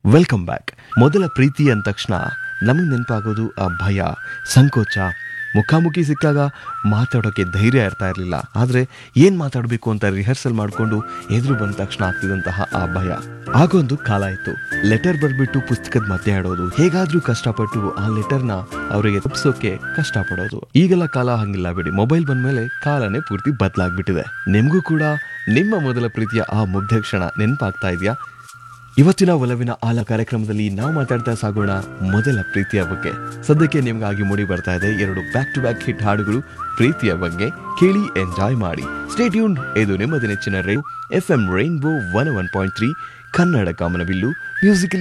welcome back ಮೊದಲ ಪ್ರೀತಿ ಅಂದ ತಕ್ಷಣ ನಮಗೆ ನೆನಪಾಗೋದು ಆ ಭಯ ಸಂಕೋಚ ಮುಖಾಮುಖಿ ಸಿಕ್ಕಾಗ ಮಾತಾಡೋಕೆ ಧೈರ್ಯ ಇರ್ತಾ ಇರಲಿಲ್ಲ ಆದರೆ ಏನು ಮಾತಾಡಬೇಕು ಅಂತ ರಿಹರ್ಸಲ್ ಮಾಡಿಕೊಂಡು ಎದುರು ಬಂದ ತಕ್ಷಣ ಆಗ್ತಿದ್ದಂತಹ ಆ ಭಯ ಆಗೊಂದು ಕಾಲ ಇತ್ತು ಲೆಟರ್ ಬರ್ಬಿಟ್ಟು ಪುಸ್ತಕದ ಮಧ್ಯೆ ಆಡೋದು ಹೇಗಾದ್ರೂ ಕಷ್ಟಪಟ್ಟು ಆ ಲೆಟರ್ನ ಅವರಿಗೆ ತಪ್ಪಿಸೋಕೆ ಕಷ್ಟಪಡೋದು ಈಗೆಲ್ಲ ಕಾಲ ಹಂಗಿಲ್ಲ ಬಿಡಿ ಮೊಬೈಲ್ ಬಂದ್ಮೇಲೆ ಕಾಲನೇ ಪೂರ್ತಿ ಬದಲಾಗ್ಬಿಟ್ಟಿದೆ ನಿಮಗೂ ಕೂಡ ನಿಮ್ಮ ಮೊದಲ ಪ್ರೀತಿಯ ಆ ಮುಗ್ಧ ಕ್ಷಣ ನೆನಪಾಗ್ತಾ ಇದೆಯಾ ಇವತ್ತಿನ ಒಲವಿನ ಆಲ ಕಾರ್ಯಕ್ರಮದಲ್ಲಿ ನಾವು ಮಾತಾಡ್ತಾ ಸಾಗೋಣ ಮೊದಲ ಪ್ರೀತಿಯ ಬಗ್ಗೆ ಸದ್ಯಕ್ಕೆ ನಿಮ್ಗಾಗಿ ಮೂಡಿ ಬರ್ತಾ ಇದೆ ಎರಡು ಬ್ಯಾಕ್ ಟು ಬ್ಯಾಕ್ ಹಿಟ್ ಹಾಡುಗಳು ಪ್ರೀತಿಯ ಬಗ್ಗೆ ಕೇಳಿ ಎಂಜಾಯ್ ಮಾಡಿ ಸ್ಟೇಟ್ಯೂನ್ ಇದು ನಿಮ್ಮದ ನೆಚ್ಚಿನ rave F M Rainbow one one point three Kannada ಕಾಮನಬಿಲ್ಲು ಮ್ಯೂಸಿಕಲ್